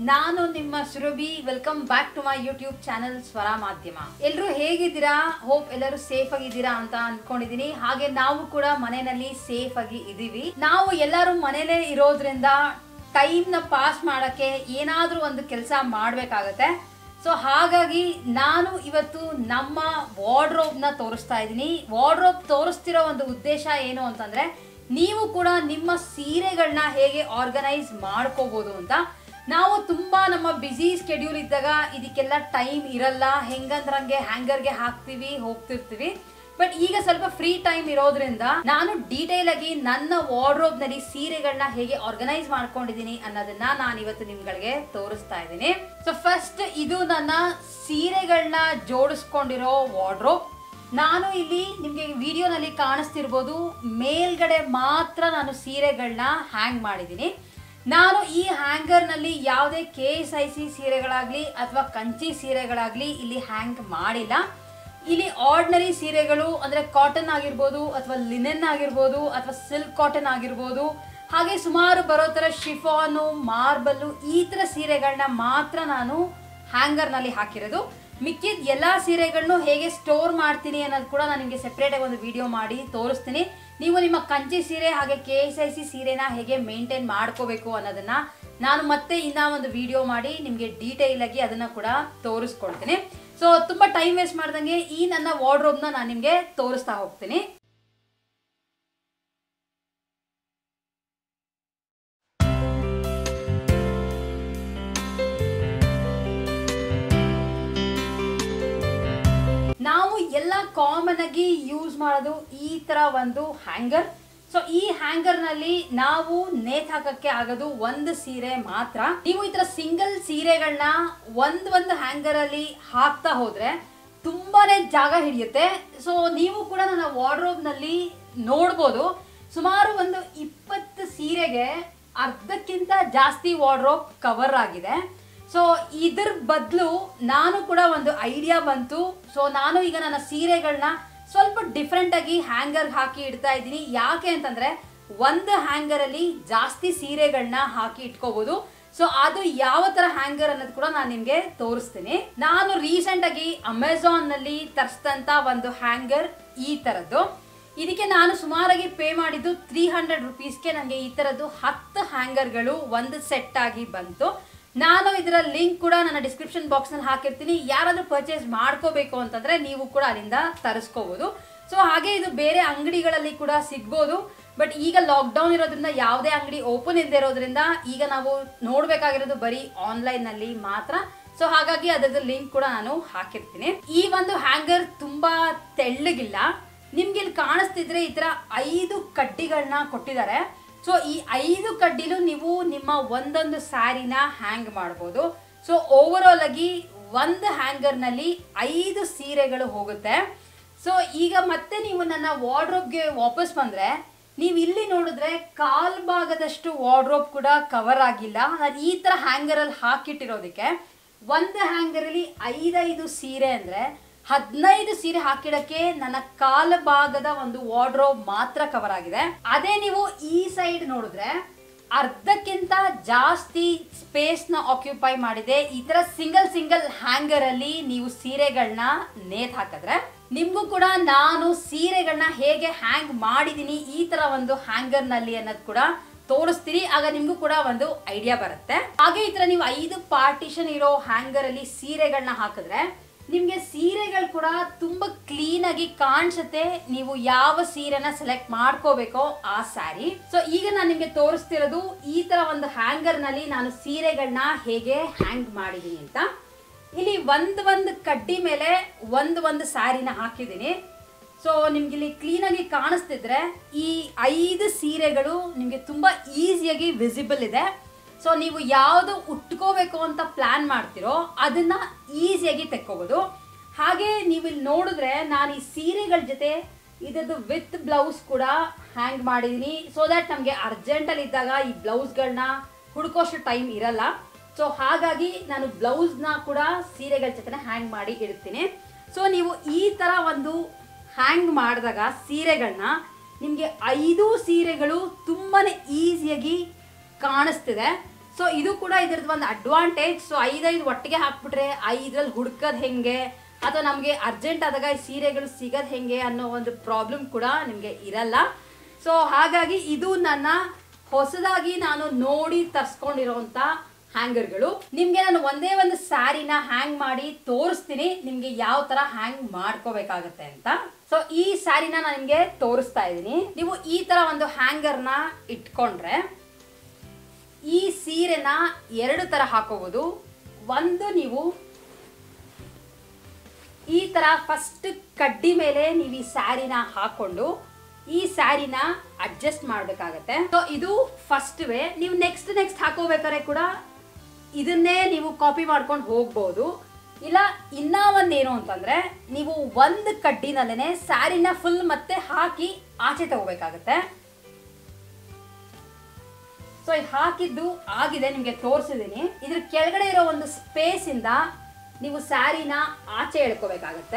ನಾನು ನಿಮ್ಮ Surabhi welcome back to my YouTube channel Swara Madhyama ಎಲ್ಲರೂ ಹೇಗಿದ್ದೀರಾ ಹೋಪ್ ಎಲ್ಲರೂ ಸೇಫ್ ಆಗಿದ್ದೀರಾ ಅಂತ ಅನ್ಕೊಂಡಿದೀನಿ ಹಾಗೆ ನಾವು ಕೂಡ ಮನೆಯಲ್ಲಿ ಸೇಫ್ ಆಗಿ ಇದೀವಿ ನಾವು ಎಲ್ಲರೂ ಮನೇಲೇ ಇರೋದ್ರಿಂದ ಟೈಮ್ ನ ಪಾಸ್ ಮಾಡಕ್ಕೆ ಏನಾದ್ರೂ ಒಂದು ಕೆಲಸ ಮಾಡ್ಬೇಕಾಗತ್ತೆ ಸೊ ಹಾಗಾಗಿ ನಾನು ಇವತ್ತು ನಮ್ಮ ವಾರ್ಡ್ರೋಬ್ ನ ತೋರಿಸ್ತಾ ಇದ್ದೀನಿ ವಾರ್ಡ್ರೋಬ್ ತೋರಿಸ್ತಿರೋ ಒಂದು ಉದ್ದೇಶ ಏನು ಅಂತಂದ್ರೆ ನೀವು ಕೂಡ ನಿಮ್ಮ ಸೀರೆಗಳನ್ನ ಹೇಗೆ ಆರ್ಗನೈಸ್ ಮಾಡ್ಕೋಬಹುದು ಅಂತ ನಾವು ತುಂಬಾ ನಮ್ಮ ಬ್ಯುಸಿ ಸ್ಕೆಡ್ಯೂಲ್ ಇದ್ದಾಗ ಇದಕ್ಕೆಲ್ಲ ಟೈಮ್ ಇರಲ್ಲ ಹೆಂಗಂದ್ರಂಗೆ ಹ್ಯಾಂಗರ್ಗೆ ಹಾಕ್ತಿವಿ ಹೋಗ್ತಿರ್ತೀವಿ ಬಟ್ ಈಗ ಸ್ವಲ್ಪ ಫ್ರೀ ಟೈಮ್ ಇರೋದ್ರಿಂದ ನಾನು ಡೀಟೇಲ್ ಆಗಿ ನನ್ನ ವಾರ್ಡ್ರೋಬ್ ನಲ್ಲಿ ಸೀರೆಗಳನ್ನ ಹೇಗೆ ಆರ್ಗನೈಸ್ ಮಾಡ್ಕೊಂಡಿದೀನಿ ಅನ್ನೋದನ್ನ ನಾನು ಇವತ್ತು ನಿಮ್ಗಳಿಗೆ ತೋರಿಸ್ತಾ ಇದ್ದೀನಿ ಸೊ ಫಸ್ಟ್ ಇದು ನನ್ನ ಸೀರೆಗಳನ್ನ ಜೋಡಿಸ್ಕೊಂಡಿರೋ ವಾರ್ಡ್ರೋಬ್ ನಾನು ಇಲ್ಲಿ ನಿಮಗೆ ವಿಡಿಯೋನಲ್ಲಿ ಕಾಣಿಸ್ತಿರ್ಬೋದು ಮೇಲ್ಗಡೆ ಮಾತ್ರ ನಾನು ಸೀರೆಗಳನ್ನ ಹ್ಯಾಂಗ್ ಮಾಡಿದ್ದೀನಿ ನಾನು ಈ ಹ್ಯಾಂಗರ್ನಲ್ಲಿ ಯಾವುದೇ ಕೆ ಎಸ್ ಐ ಸಿ ಸೀರೆಗಳಾಗಲಿ ಅಥವಾ ಕಂಚಿ ಸೀರೆಗಳಾಗಲಿ ಇಲ್ಲಿ ಹ್ಯಾಂಗ್ ಮಾಡಿಲ್ಲ ಇಲ್ಲಿ ಆರ್ಡಿನರಿ ಸೀರೆಗಳು ಅಂದರೆ ಕಾಟನ್ ಆಗಿರ್ಬೋದು ಅಥವಾ ಲಿನೆನ್ ಆಗಿರ್ಬೋದು ಅಥವಾ ಸಿಲ್ಕ್ ಕಾಟನ್ ಆಗಿರ್ಬೋದು ಹಾಗೆ ಸುಮಾರು ಬರೋ ಥರ ಶಿಫಾನು ಮಾರ್ಬಲ್ಲು ಈ ಥರ ಸೀರೆಗಳನ್ನ ಮಾತ್ರ ನಾನು ಹ್ಯಾಂಗರ್ನಲ್ಲಿ ಹಾಕಿರೋದು ಮಿಕ್ಕಿದ ಎಲ್ಲ ಸೀರೆಗಳನ್ನು ಹೇಗೆ ಸ್ಟೋರ್ ಮಾಡ್ತೀನಿ ಅನ್ನೋದು ಕೂಡ ನಾನು ನಿಮಗೆ ಸೆಪ್ರೇಟಾಗಿ ಒಂದು ವಿಡಿಯೋ ಮಾಡಿ ತೋರಿಸ್ತೀನಿ ನೀವು ನಿಮ್ಮ ಕಂಚಿ ಸೀರೆ ಹಾಗೆ ಕೆ ಎಸ್ ಐ ಸಿ ಸೀರೆನ ಹೇಗೆ ಮೇಂಟೈನ್ ಮಾಡ್ಕೋಬೇಕು ಅನ್ನೋದನ್ನ ನಾನು ಮತ್ತೆ ಇನ್ನ ಒಂದು ವಿಡಿಯೋ ಮಾಡಿ ನಿಮಗೆ ಡೀಟೇಲ್ ಆಗಿ ಅದನ್ನ ಕೂಡ ತೋರಿಸ್ಕೊಡ್ತೀನಿ ಸೊ ತುಂಬಾ ಟೈಮ್ ವೇಸ್ಟ್ ಮಾಡ್ದಂಗೆ ಈ ನನ್ನ ವಾರ್ಡ್ರೋಬ್ನ ನಾನು ನಿಮಗೆ ತೋರಿಸ್ತಾ ಹೋಗ್ತೀನಿ ನಾವು ಎಲ್ಲ ಕಾಮನ್ ಆಗಿ ಯೂಸ್ ಮಾಡೋದು ಈ ತರ ಒಂದು ಹ್ಯಾಂಗರ್ ಸೊ ಈ ಹ್ಯಾಂಗರ್ ನಲ್ಲಿ ನಾವು ನೇತ್ ಹಾಕಕ್ಕೆ ಆಗೋದು ಒಂದು ಸೀರೆ ಮಾತ್ರ ನೀವು ಈ ತರ ಸಿಂಗಲ್ ಸೀರೆಗಳನ್ನ ಒಂದ್ ಒಂದು ಹ್ಯಾಂಗರ್ ಅಲ್ಲಿ ಹಾಕ್ತಾ ಹೋದ್ರೆ ತುಂಬಾನೇ ಜಾಗ ಹಿಡಿಯುತ್ತೆ ಸೊ ನೀವು ಕೂಡ ನನ್ನ ವಾರ್ಡ್ರೋಬ್ ನಲ್ಲಿ ನೋಡ್ಬೋದು ಸುಮಾರು ಒಂದು ಇಪ್ಪತ್ತು ಸೀರೆಗೆ ಅರ್ಧಕ್ಕಿಂತ ಜಾಸ್ತಿ ವಾರ್ಡ್ರೋಬ್ ಕವರ್ ಆಗಿದೆ ಸೊ ಇದ್ರ ಬದಲು ನಾನು ಕೂಡ ಒಂದು ಐಡಿಯಾ ಬಂತು ಸೊ ನಾನು ಈಗ ನನ್ನ ಸೀರೆಗಳನ್ನ ಸ್ವಲ್ಪ ಡಿಫ್ರೆಂಟ್ ಆಗಿ ಹ್ಯಾಂಗರ್ ಹಾಕಿ ಇಡ್ತಾ ಇದ್ದೀನಿ ಯಾಕೆ ಅಂತಂದ್ರೆ ಒಂದು ಹ್ಯಾಂಗರ್ ಅಲ್ಲಿ ಜಾಸ್ತಿ ಸೀರೆಗಳನ್ನ ಹಾಕಿ ಇಟ್ಕೋಬಹುದು ಸೊ ಅದು ಯಾವ ತರ ಹ್ಯಾಂಗರ್ ಅನ್ನೋದು ಕೂಡ ನಾನು ನಿಮ್ಗೆ ತೋರಿಸ್ತೀನಿ ನಾನು ರೀಸೆಂಟ್ ಆಗಿ ಅಮೆಝಾನ್ ನಲ್ಲಿ ತರಿಸಿದಂತ ಒಂದು ಹ್ಯಾಂಗರ್ ಈ ತರದ್ದು ಇದಕ್ಕೆ ನಾನು ಸುಮಾರಾಗಿ ಪೇ ಮಾಡಿದ್ದು ತ್ರೀ ಹಂಡ್ರೆಡ್ ರುಪೀಸ್ಗೆ ನನಗೆ ಈ ತರದ್ದು ಹತ್ತು ಹ್ಯಾಂಗರ್ಗಳು ಒಂದು ಸೆಟ್ ಆಗಿ ಬಂತು ನಾನು ಇದರ ಲಿಂಕ್ ಕೂಡ ನನ್ನ ಡಿಸ್ಕ್ರಿಪ್ಷನ್ ಬಾಕ್ಸ್ ನಲ್ಲಿ ಹಾಕಿರ್ತೀನಿ ಯಾರಾದ್ರೂ ಪರ್ಚೇಸ್ ಮಾಡ್ಕೋಬೇಕು ಅಂತಂದ್ರೆ ನೀವು ಕೂಡ ಅಲ್ಲಿಂದ ತರಿಸ್ಕೋಬಹುದು ಸೊ ಹಾಗೆ ಇದು ಬೇರೆ ಅಂಗಡಿಗಳಲ್ಲಿ ಕೂಡ ಸಿಗ್ಬೋದು ಬಟ್ ಈಗ ಲಾಕ್ಡೌನ್ ಇರೋದ್ರಿಂದ ಯಾವುದೇ ಅಂಗಡಿ ಓಪನ್ ಇಲ್ಲದೆ ಇರೋದ್ರಿಂದ ಈಗ ನಾವು ನೋಡ್ಬೇಕಾಗಿರೋದು ಬರೀ ಆನ್ಲೈನ್ ನಲ್ಲಿ ಮಾತ್ರ ಸೊ ಹಾಗಾಗಿ ಅದರದ್ದು ಲಿಂಕ್ ಕೂಡ ನಾನು ಹಾಕಿರ್ತೀನಿ ಈ ಒಂದು ಹ್ಯಾಂಗರ್ ತುಂಬಾ ತೆಳ್ಳಗಿಲ್ಲ ನಿಮ್ಗೆ ಇಲ್ಲಿ ಕಾಣಿಸ್ತಿದ್ರೆ ಈ ತರ ಐದು ಕಡ್ಡಿಗಳನ್ನ ಕೊಟ್ಟಿದ್ದಾರೆ ಸೊ ಈ ಐದು ಕಡ್ಡಿಲು ನೀವು ನಿಮ್ಮ ಒಂದೊಂದು ಸ್ಯಾರಿನ ಹ್ಯಾಂಗ್ ಮಾಡ್ಬೋದು ಸೊ ಓವರ್ ಆಲ್ ಆಗಿ ಒಂದು ಹ್ಯಾಂಗರ್ನಲ್ಲಿ ಐದು ಸೀರೆಗಳು ಹೋಗುತ್ತೆ ಸೊ ಈಗ ಮತ್ತೆ ನೀವು ನನ್ನ ವಾರ್ಡ್ರೋಬ್ಗೆ ವಾಪಸ್ ಬಂದ್ರೆ ನೀವು ಇಲ್ಲಿ ನೋಡಿದ್ರೆ ಕಾಲ್ ಭಾಗದಷ್ಟು ವಾರ್ಡ್ರೋಬ್ ಕೂಡ ಕವರ್ ಆಗಿಲ್ಲ ನಾನು ಈ ತರ ಹ್ಯಾಂಗರ್ ಅಲ್ಲಿ ಹಾಕಿಟ್ಟಿರೋದಕ್ಕೆ ಒಂದು ಹ್ಯಾಂಗರ್ ಅಲ್ಲಿ ಐದೈದು ಸೀರೆ ಅಂದ್ರೆ ಹದಿನೈದು ಸೀರೆ ಹಾಕಿಡಕ್ಕೆ ನನ್ನ ಕಾಲ ಭಾಗದ ಒಂದು ವಾರ್ಡ್ರೋಬ್ ಮಾತ್ರ ಕವರ್ ಆಗಿದೆ ಅದೇ ನೀವು ಈ ಸೈಡ್ ನೋಡಿದ್ರೆ ಅರ್ಧಕ್ಕಿಂತ ಜಾಸ್ತಿ ಸ್ಪೇಸ್ ನ ಆಕ್ಯುಪೈ ಮಾಡಿದೆ ಈ ತರ ಸಿಂಗಲ್ ಸಿಂಗಲ್ ಹ್ಯಾಂಗರ್ ಅಲ್ಲಿ ನೀವು ಸೀರೆಗಳನ್ನ ನೇತ್ ಹಾಕಿದ್ರೆ ನಿಮ್ಗೂ ಕೂಡ ನಾನು ಸೀರೆಗಳನ್ನ ಹೇಗೆ ಹ್ಯಾಂಗ್ ಮಾಡಿದೀನಿ ಈ ತರ ಒಂದು ಹ್ಯಾಂಗರ್ ನಲ್ಲಿ ಅನ್ನೋದು ಕೂಡ ತೋರಿಸ್ತೀರಿ ಆಗ ನಿಮ್ಗೂ ಕೂಡ ಒಂದು ಐಡಿಯಾ ಬರುತ್ತೆ ಹಾಗೆ ಈ ತರ ನೀವು ಐದು ಪಾರ್ಟಿಷನ್ ಇರೋ ಹ್ಯಾಂಗರ್ ಅಲ್ಲಿ ಸೀರೆಗಳನ್ನ ಹಾಕಿದ್ರೆ ನಿಮ್ಗೆ ಸೀರೆಗಳು ಕೂಡ ತುಂಬಾ ಕ್ಲೀನ್ ಆಗಿ ಕಾಣಿಸುತ್ತೆ ನೀವು ಯಾವ ಸೀರೆನ ಸೆಲೆಕ್ಟ್ ಮಾಡ್ಕೋಬೇಕೋ ಆ ಸ್ಯಾರಿ ಸೊ ಈಗ ನಾನು ನಿಮ್ಗೆ ತೋರಿಸ್ತಿರೋದು ಈ ತರ ಒಂದು ಹ್ಯಾಂಗರ್ ನಲ್ಲಿ ನಾನು ಸೀರೆಗಳನ್ನ ಹೇಗೆ ಹ್ಯಾಂಗ್ ಮಾಡಿದೀನಿ ಅಂತ ಇಲ್ಲಿ ಒಂದ್ ಒಂದು ಕಡ್ಡಿ ಮೇಲೆ ಒಂದ್ ಒಂದು ಸ್ಯಾರಿನ ಹಾಕಿದ್ದೀನಿ ಸೊ ನಿಮ್ಗೆ ಇಲ್ಲಿ ಕ್ಲೀನ್ ಆಗಿ ಕಾಣಿಸ್ತಿದ್ರೆ ಈ ಐದು ಸೀರೆಗಳು ನಿಮ್ಗೆ ತುಂಬಾ ಈಸಿಯಾಗಿ ವಿಸಿಬಲ್ ಇದೆ ಸೊ ನೀವು ಯಾವುದು ಉಟ್ಕೋಬೇಕು ಅಂತ ಪ್ಲಾನ್ ಮಾಡ್ತಿರೋ ಅದನ್ನ ಈಸಿಯಾಗಿ ತೆಕ್ಕೋಬಹುದು ಹಾಗೆ ನೀವು ಇಲ್ಲಿ ನೋಡಿದ್ರೆ ನಾನು ಈ ಸೀರೆಗಳ ಜೊತೆ ಇದರದ್ದು ವಿತ್ ಬ್ಲೌಸ್ ಕೂಡ ಹ್ಯಾಂಗ್ ಮಾಡಿದೀನಿ ಸೊ ದಟ್ ನಮಗೆ ಅರ್ಜೆಂಟಲ್ಲಿ ಇದ್ದಾಗ ಈ ಬ್ಲೌಸ್ಗಳನ್ನ ಹುಡ್ಕೋಷ್ಟು ಟೈಮ್ ಇರಲ್ಲ ಸೊ ಹಾಗಾಗಿ ನಾನು ಬ್ಲೌಸ್ನ ಕೂಡ ಸೀರೆಗಳ ಜೊತೆ ಹ್ಯಾಂಗ್ ಮಾಡಿ ಇಡ್ತೀನಿ ಸೊ ನೀವು ಈ ಥರ ಒಂದು ಹ್ಯಾಂಗ್ ಮಾಡಿದಾಗ ಸೀರೆಗಳನ್ನ ನಿಮಗೆ ಐದು ಸೀರೆಗಳು ತುಂಬಾನೇ ಈಸಿಯಾಗಿ ಕಾಣಿಸ್ತಿದೆ ಸೊ ಇದು ಕೂಡ ಇದ್ರದ್ದು ಒಂದು ಅಡ್ವಾಂಟೇಜ್ ಸೊ ಐದೈದು ಒಟ್ಟಿಗೆ ಹಾಕ್ಬಿಟ್ರೆ ಐದ್ರಲ್ಲಿ ಹುಡ್ಕೋದು ಹೆಂಗೆ ಅಥವಾ ನಮಗೆ ಅರ್ಜೆಂಟ್ ಆದಾಗ ಈ ಸೀರೆಗಳು ಸಿಗೋದು ಹೆಂಗೆ ಅನ್ನೋ ಒಂದು ಪ್ರಾಬ್ಲಮ್ ಕೂಡ ನಿಮಗೆ ಇರಲ್ಲ ಸೊ ಹಾಗಾಗಿ ಇದು ನನ್ನ ಹೊಸದಾಗಿ ನಾನು ನೋಡಿ ತರ್ಸ್ಕೊಂಡಿರೋಂಥ ಹ್ಯಾಂಗರ್ಗಳು ನಿಮ್ಗೆ ನಾನು ಒಂದೇ ಒಂದು ಸ್ಯಾರಿನ ಹ್ಯಾಂಗ್ ಮಾಡಿ ತೋರಿಸ್ತೀನಿ ನಿಮ್ಗೆ ಯಾವ ತರ ಹ್ಯಾಂಗ್ ಮಾಡ್ಕೋಬೇಕಾಗತ್ತೆ ಅಂತ ಸೊ ಈ ಸ್ಯಾರಿನ ನಾನು ನಿಮ್ಗೆ ತೋರಿಸ್ತಾ ಇದ್ದೀನಿ ನೀವು ಈ ತರ ಒಂದು ಹ್ಯಾಂಗರ್ನ ಇಟ್ಕೊಂಡ್ರೆ ಈ ಸೀರೆನ ಎರಡು ತರ ಹಾಕೋಬಹುದು ಒಂದು ನೀವು ಈ ತರ ಫಸ್ಟ್ ಕಡ್ಡಿ ಮೇಲೆ ನೀವು ಈ ಸ್ಯಾರಿನ ಹಾಕೊಂಡು ಈ ಸ್ಯಾರಿನ ಅಡ್ಜಸ್ಟ್ ಮಾಡ್ಬೇಕಾಗತ್ತೆ ಸೊ ಇದು ಫಸ್ಟ್ ವೇ ನೀವು ನೆಕ್ಸ್ಟ್ ನೆಕ್ಸ್ಟ್ ಹಾಕೋಬೇಕಾದ್ರೆ ಕೂಡ ಇದನ್ನೇ ನೀವು ಕಾಪಿ ಮಾಡ್ಕೊಂಡು ಹೋಗ್ಬೋದು ಇಲ್ಲ ಇನ್ನ ಒಂದೇನು ಅಂತಂದ್ರೆ ನೀವು ಒಂದು ಕಡ್ಡಿನಲ್ಲೇನೆ ಸ್ಯಾರಿನ ಫುಲ್ ಮತ್ತೆ ಹಾಕಿ ಆಚೆ ತಗೋಬೇಕಾಗತ್ತೆ ಸೊ ಇದು ಹಾಕಿದ್ದು ಆಗಿದೆ ನಿಮಗೆ ತೋರಿಸಿದ್ದೀನಿ ಇದ್ರ ಕೆಳಗಡೆ ಇರೋ ಒಂದು ಸ್ಪೇಸ್ ಇಂದ ನೀವು ಸ್ಯಾರಿನ ಆಚೆ ಎಳ್ಕೋಬೇಕಾಗತ್ತೆ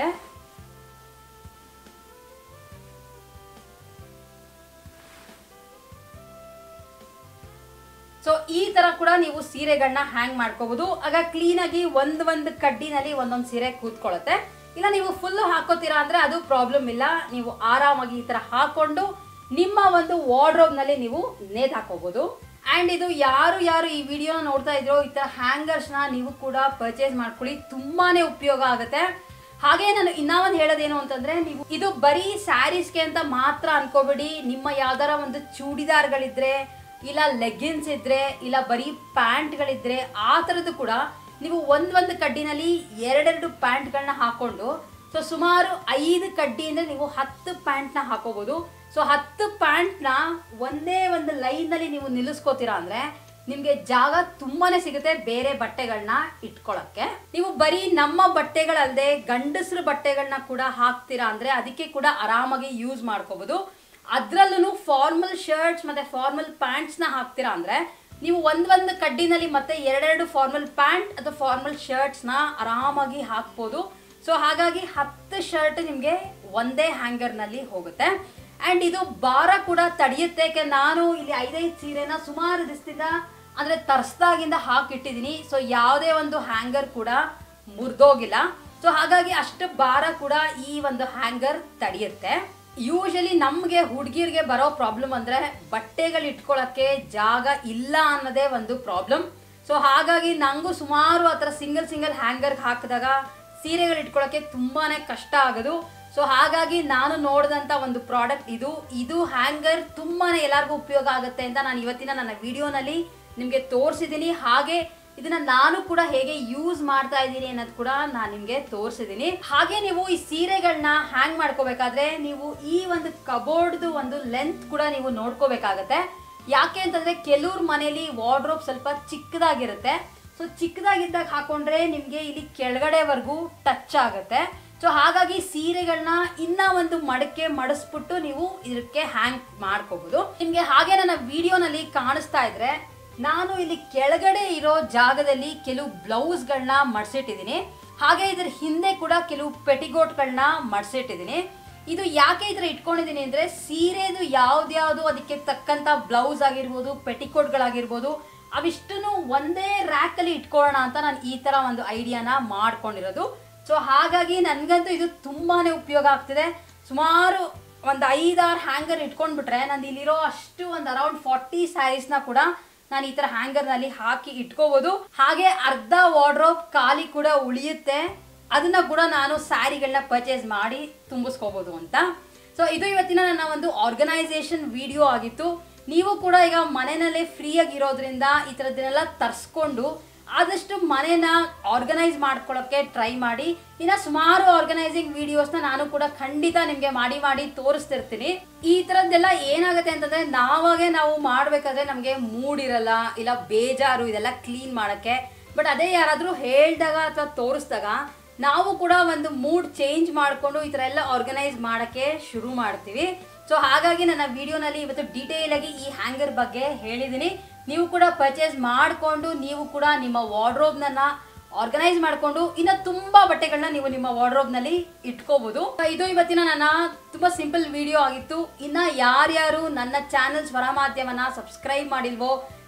ಸೊ ಈ ತರ ಕೂಡ ನೀವು ಸೀರೆಗಳನ್ನ ಹ್ಯಾಂಗ್ ಮಾಡ್ಕೋಬಹುದು ಆಗ ಕ್ಲೀನ್ ಆಗಿ ಒಂದ್ ಒಂದ್ ಕಡ್ಡಿನಲ್ಲಿ ಒಂದೊಂದ್ ಸೀರೆ ಕೂತ್ಕೊಳ್ಳುತ್ತೆ ಇಲ್ಲ ನೀವು ಫುಲ್ ಹಾಕೋತೀರಾ ಅಂದ್ರೆ ಅದು ಪ್ರಾಬ್ಲಮ್ ಇಲ್ಲ ನೀವು ಆರಾಮಾಗಿ ಈ ತರ ಹಾಕೊಂಡು ನಿಮ್ಮ ಒಂದು ವಾರ್ಡ್ರೋಬ್ ನಲ್ಲಿ ನೀವು ನೇತ್ ಹಾಕೋಬಹುದು ಅಂಡ್ ಇದು ಯಾರು ಯಾರು ಈ ವಿಡಿಯೋ ನೋಡ್ತಾ ಇದ್ರೋ ಈ ತರ ಹ್ಯಾಂಗರ್ಸ್ ನ ನೀವು ಕೂಡ ಪರ್ಚೇಸ್ ಮಾಡ್ಕೊಳ್ಳಿ ತುಂಬಾನೇ ಉಪಯೋಗ ಆಗುತ್ತೆ ಹಾಗೆ ನಾನು ಇನ್ನ ಒಂದು ಹೇಳೋದೇನು ಅಂತಂದ್ರೆ ನೀವು ಇದು ಬರೀ ಸ್ಯಾರೀಸ್ಗೆ ಅಂತ ಮಾತ್ರ ಅನ್ಕೋಬೇಡಿ ನಿಮ್ಮ ಯಾವ್ದಾರ ಒಂದು ಚೂಡಿದಾರ್ಗಳಿದ್ರೆ ಇಲ್ಲ ಲೆಗ್ಗಿನ್ಸ್ ಇದ್ರೆ ಇಲ್ಲ ಬರೀ ಪ್ಯಾಂಟ್ಗಳಿದ್ರೆ ಆ ಥರದ್ದು ಕೂಡ ನೀವು ಒಂದ್ ಒಂದು ಕಡ್ಡಿನಲ್ಲಿ ಎರಡೆರಡು ಪ್ಯಾಂಟ್ಗಳನ್ನ ಹಾಕೊಂಡು ಸೊ ಸುಮಾರು ಐದು ಕಡ್ಡಿ ಅಂದ್ರೆ ನೀವು ಹತ್ತು ಪ್ಯಾಂಟ್ನ ಹಾಕೋಬಹುದು ಸೊ ಹತ್ತು ಪ್ಯಾಂಟ್ನ ಒಂದೇ ಒಂದು ಲೈನಲ್ಲಿ ನೀವು ನಿಲ್ಲಿಸ್ಕೋತೀರಾ ಅಂದ್ರೆ ನಿಮ್ಗೆ ಜಾಗ ತುಂಬಾನೇ ಸಿಗುತ್ತೆ ಬೇರೆ ಬಟ್ಟೆಗಳನ್ನ ಇಟ್ಕೊಳಕ್ಕೆ ನೀವು ಬರೀ ನಮ್ಮ ಬಟ್ಟೆಗಳಲ್ಲದೆ ಗಂಡಸರು ಬಟ್ಟೆಗಳನ್ನ ಕೂಡ ಹಾಕ್ತೀರಾ ಅಂದ್ರೆ ಅದಕ್ಕೆ ಕೂಡ ಆರಾಮಾಗಿ ಯೂಸ್ ಮಾಡ್ಕೋಬಹುದು ಅದ್ರಲ್ಲೂ ಫಾರ್ಮಲ್ ಶರ್ಟ್ಸ್ ಮತ್ತೆ ಫಾರ್ಮಲ್ ಪ್ಯಾಂಟ್ಸ್ ನ ಹಾಕ್ತೀರಾ ಅಂದ್ರೆ ನೀವು ಒಂದ್ ಒಂದು ಕಡ್ಡಿನಲ್ಲಿ ಮತ್ತೆ ಎರಡೆರಡು ಫಾರ್ಮಲ್ ಪ್ಯಾಂಟ್ ಅಥವಾ ಫಾರ್ಮಲ್ ಶರ್ಟ್ಸ್ ನ ಆರಾಮಾಗಿ ಹಾಕ್ಬೋದು ಸೊ ಹಾಗಾಗಿ ಹತ್ತು ಶರ್ಟ್ ನಿಮ್ಗೆ ಒಂದೇ ಹ್ಯಾಂಗರ್ ನಲ್ಲಿ ಹೋಗುತ್ತೆ ಅಂಡ್ ಇದು ಭಾರ ಕೂಡ ತಡೆಯುತ್ತೆ ಯಾಕೆ ನಾನು ಇಲ್ಲಿ ಐದೈದು ಸೀರೆನ ಸುಮಾರು ದಿವಸದಿಂದ ಅಂದ್ರೆ ತರ್ಸ್ದಾಗಿಂದ ಹಾಕಿಟ್ಟಿದ್ದೀನಿ ಸೊ ಯಾವುದೇ ಒಂದು ಹ್ಯಾಂಗರ್ ಕೂಡ ಮುರಿದೋಗಿಲ್ಲ ಸೊ ಹಾಗಾಗಿ ಅಷ್ಟು ಭಾರ ಕೂಡ ಈ ಒಂದು ಹ್ಯಾಂಗರ್ ತಡೆಯುತ್ತೆ ಯೂಶಲಿ ನಮಗೆ ಹುಡುಗಿರ್ಗೆ ಬರೋ ಪ್ರಾಬ್ಲಮ್ ಅಂದ್ರೆ ಬಟ್ಟೆಗಳು ಇಟ್ಕೊಳಕ್ಕೆ ಜಾಗ ಇಲ್ಲ ಅನ್ನೋದೇ ಒಂದು ಪ್ರಾಬ್ಲಮ್ ಸೊ ಹಾಗಾಗಿ ನಂಗೂ ಸುಮಾರು ಆ ಥರ ಸಿಂಗಲ್ ಸಿಂಗಲ್ ಹ್ಯಾಂಗರ್ ಹಾಕಿದಾಗ ಸೀರೆಗಳು ಇಟ್ಕೊಳಕ್ಕೆ ತುಂಬಾನೇ ಕಷ್ಟ ಆಗೋದು ಸೊ ಹಾಗಾಗಿ ನಾನು ನೋಡಿದಂಥ ಒಂದು ಪ್ರಾಡಕ್ಟ್ ಇದು ಇದು ಹ್ಯಾಂಗರ್ ತುಂಬಾನೇ ಎಲ್ಲರಿಗೂ ಉಪಯೋಗ ಆಗುತ್ತೆ ಅಂತ ನಾನು ಇವತ್ತಿನ ನನ್ನ ವಿಡಿಯೋನಲ್ಲಿ ನಿಮಗೆ ತೋರಿಸಿದ್ದೀನಿ ಹಾಗೆ ಇದನ್ನ ನಾನು ಕೂಡ ಹೇಗೆ ಯೂಸ್ ಮಾಡ್ತಾ ಇದ್ದೀನಿ ಅನ್ನೋದು ಕೂಡ ನಾನು ನಿಮಗೆ ತೋರಿಸಿದ್ದೀನಿ ಹಾಗೆ ನೀವು ಈ ಸೀರೆಗಳನ್ನ ಹ್ಯಾಂಗ್ ಮಾಡ್ಕೋಬೇಕಾದ್ರೆ ನೀವು ಈ ಒಂದು ಕಬೋರ್ಡ್ದು ಒಂದು ಲೆಂತ್ ಕೂಡ ನೀವು ನೋಡ್ಕೋಬೇಕಾಗತ್ತೆ ಯಾಕೆ ಅಂತಂದ್ರೆ ಕೆಲವ್ರ ಮನೇಲಿ ವಾರ್ಡ್ರೋಬ್ ಸ್ವಲ್ಪ ಚಿಕ್ಕದಾಗಿರುತ್ತೆ ಸೊ ಚಿಕ್ಕದಾಗಿದ್ದಾಗ ಹಾಕೊಂಡ್ರೆ ನಿಮ್ಗೆ ಇಲ್ಲಿ ಕೆಳಗಡೆವರೆಗೂ ಟಚ್ ಆಗುತ್ತೆ ಸೊ ಹಾಗಾಗಿ ಸೀರೆಗಳನ್ನ ಇನ್ನ ಒಂದು ಮಡಕೆ ಮಡಿಸ್ಬಿಟ್ಟು ನೀವು ಇದಕ್ಕೆ ಹ್ಯಾಂಗ್ ಮಾಡ್ಕೋಬಹುದು ನಿಮ್ಗೆ ಹಾಗೆ ನನ್ನ ವಿಡಿಯೋನಲ್ಲಿ ಕಾಣಿಸ್ತಾ ಇದ್ರೆ ನಾನು ಇಲ್ಲಿ ಕೆಳಗಡೆ ಇರೋ ಜಾಗದಲ್ಲಿ ಕೆಲವು ಬ್ಲೌಸ್ಗಳನ್ನ ಮಡ್ಸಿಟ್ಟಿದ್ದೀನಿ ಹಾಗೆ ಇದ್ರ ಹಿಂದೆ ಕೂಡ ಕೆಲವು ಪೆಟಿಗೋಟ್ಗಳನ್ನ ಮಡ್ಸಿಟ್ಟಿದ್ದೀನಿ ಇದು ಯಾಕೆ ಈ ಥರ ಇಟ್ಕೊಂಡಿದ್ದೀನಿ ಅಂದರೆ ಸೀರೆದು ಯಾವ್ದ್ಯಾವುದು ಅದಕ್ಕೆ ತಕ್ಕಂಥ ಬ್ಲೌಸ್ ಆಗಿರ್ಬೋದು ಪೆಟಿಕೋಟ್ಗಳಾಗಿರ್ಬೋದು ಅವಿಷ್ಟನ್ನು ಒಂದೇ ರ್ಯಾಕಲ್ಲಿ ಇಟ್ಕೊಳ್ಳೋಣ ಅಂತ ನಾನು ಈ ಥರ ಒಂದು ಐಡಿಯಾನ ಮಾಡ್ಕೊಂಡಿರೋದು ಸೊ ಹಾಗಾಗಿ ನನಗಂತೂ ಇದು ತುಂಬಾನೇ ಉಪಯೋಗ ಆಗ್ತಿದೆ ಸುಮಾರು ಒಂದು ಐದಾರು ಹ್ಯಾಂಗರ್ ಇಟ್ಕೊಂಡ್ಬಿಟ್ರೆ ನಂದು ಇಲ್ಲಿರೋ ಅಷ್ಟು ಒಂದು ಅರೌಂಡ್ ಫಾರ್ಟಿ ಸ್ಯಾರೀಸ್ನ ಕೂಡ ನಾನು ಈ ತರ ಹ್ಯಾಂಗರ್ ನಲ್ಲಿ ಹಾಕಿ ಇಟ್ಕೋಬಹುದು ಹಾಗೆ ಅರ್ಧ ವಾರ್ಡ್ರೋಬ್ ಖಾಲಿ ಕೂಡ ಉಳಿಯುತ್ತೆ ಅದನ್ನ ಕೂಡ ನಾನು ಸ್ಯಾರಿಗಳನ್ನ ಪರ್ಚೇಸ್ ಮಾಡಿ ತುಂಬಿಸ್ಕೋಬಹುದು ಅಂತ ಸೊ ಇದು ಇವತ್ತಿನ ನನ್ನ ಒಂದು ಆರ್ಗನೈಸೇಷನ್ ವಿಡಿಯೋ ಆಗಿತ್ತು ನೀವು ಕೂಡ ಈಗ ಮನೆಯಲ್ಲೇ ಫ್ರೀಯಾಗಿ ಇರೋದ್ರಿಂದ ಈ ಥರದ್ದನ್ನೆಲ್ಲ ತರಿಸ್ಕೊಂಡು ಆದಷ್ಟು ಮನೇನ ಆರ್ಗನೈಸ್ ಮಾಡ್ಕೊಳ್ಳೋಕ್ಕೆ ಟ್ರೈ ಮಾಡಿ ಇನ್ನು ಸುಮಾರು ಆರ್ಗನೈಸಿಂಗ್ ವಿಡಿಯೋಸ್ನ ನಾನು ಕೂಡ ಖಂಡಿತ ನಿಮಗೆ ಮಾಡಿ ಮಾಡಿ ತೋರಿಸ್ತಿರ್ತೀನಿ ಈ ಥರದ್ದೆಲ್ಲ ಏನಾಗುತ್ತೆ ಅಂತಂದ್ರೆ ನಾವಾಗೆ ನಾವು ಮಾಡಬೇಕಾದ್ರೆ ನಮಗೆ ಮೂಡ್ ಇರಲ್ಲ ಇಲ್ಲ ಬೇಜಾರು ಇದೆಲ್ಲ ಕ್ಲೀನ್ ಮಾಡೋಕ್ಕೆ ಬಟ್ ಅದೇ ಯಾರಾದರೂ ಹೇಳ್ದಾಗ ಅಥವಾ ತೋರಿಸ್ದಾಗ ನಾವು ಕೂಡ ಒಂದು ಮೂಡ್ ಚೇಂಜ್ ಮಾಡಿಕೊಂಡು ಈ ಥರ ಎಲ್ಲ ಆರ್ಗನೈಸ್ ಮಾಡೋಕ್ಕೆ ಶುರು ಮಾಡ್ತೀವಿ ಸೊ ಹಾಗಾಗಿ ನನ್ನ ವಿಡಿಯೋನಲ್ಲಿ ಇವತ್ತು ಡೀಟೇಲ್ ಆಗಿ ಈ ಹ್ಯಾಂಗರ್ ಬಗ್ಗೆ ಹೇಳಿದ್ದೀನಿ ನೀವು ಕೂಡ ಪರ್ಚೇಸ್ ಮಾಡಿಕೊಂಡು ನೀವು ಕೂಡ ನಿಮ್ಮ ವಾರ್ಡ್ರೋಬ್ನನ್ನ ಆರ್ಗನೈಸ್ ಮಾಡಿಕೊಂಡು ಇನ್ನು ತುಂಬಾ ಬಟ್ಟೆಗಳನ್ನ ನೀವು ನಿಮ್ಮ ವಾರ್ಡ್ರೋಬ್ನಲ್ಲಿ ಇಟ್ಕೋಬಹುದು ಇದು ಇವತ್ತಿನ ನನ್ನ ತುಂಬಾ ಸಿಂಪಲ್ ವಿಡಿಯೋ ಆಗಿತ್ತು ಇನ್ನ ಯಾರ್ಯಾರು ನನ್ನ ಚಾನೆಲ್ ಸ್ವರ ಮಾಧ್ಯಮನ ಸಬ್ಸ್ಕ್ರೈಬ್ ಮಾಡಿಲ್ವೋ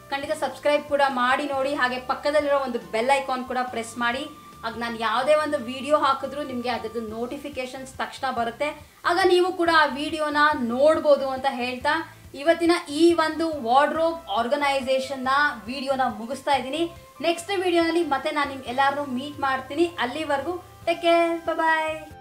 ಖಂಡಿತ ಸಬ್ಸ್ಕ್ರೈಬ್ ಕೂಡ ಮಾಡಿ ನೋಡಿ ಹಾಗೆ ಪಕ್ಕದಲ್ಲಿರೋ ಒಂದು ಬೆಲ್ ಐಕಾನ್ ಕೂಡ ಪ್ರೆಸ್ ಮಾಡಿ ಆಗ ನಾನು ಯಾವುದೇ ಒಂದು ವಿಡಿಯೋ ಹಾಕಿದ್ರು ನಿಮಗೆ ಅದರದ್ದು ನೋಟಿಫಿಕೇಶನ್ಸ್ ತಕ್ಷಣ ಬರುತ್ತೆ ಆಗ ನೀವು ಕೂಡ ಆ ವಿಡಿಯೋನ ನೋಡ್ಬೋದು ಅಂತ ಹೇಳ್ತಾ ಇವತ್ತಿನ ಈ ಒಂದು ವಾರ್ಡ್ರೋಬ್ ಆರ್ಗನೈಸೇಷನ್ನ ವಿಡಿಯೋನ ಮುಗಿಸ್ತಾ ಇದ್ದೀನಿ ನೆಕ್ಸ್ಟ್ ವಿಡಿಯೋನಲ್ಲಿ ಮತ್ತೆ ನಾನು ನಿಮ್ ಎಲ್ಲಾರನ್ನೂ ಮೀಟ್ ಮಾಡ್ತೀನಿ ಅಲ್ಲಿವರೆಗೂ ಟೇಕ್ ಕೇರ್ ಬಾಯ್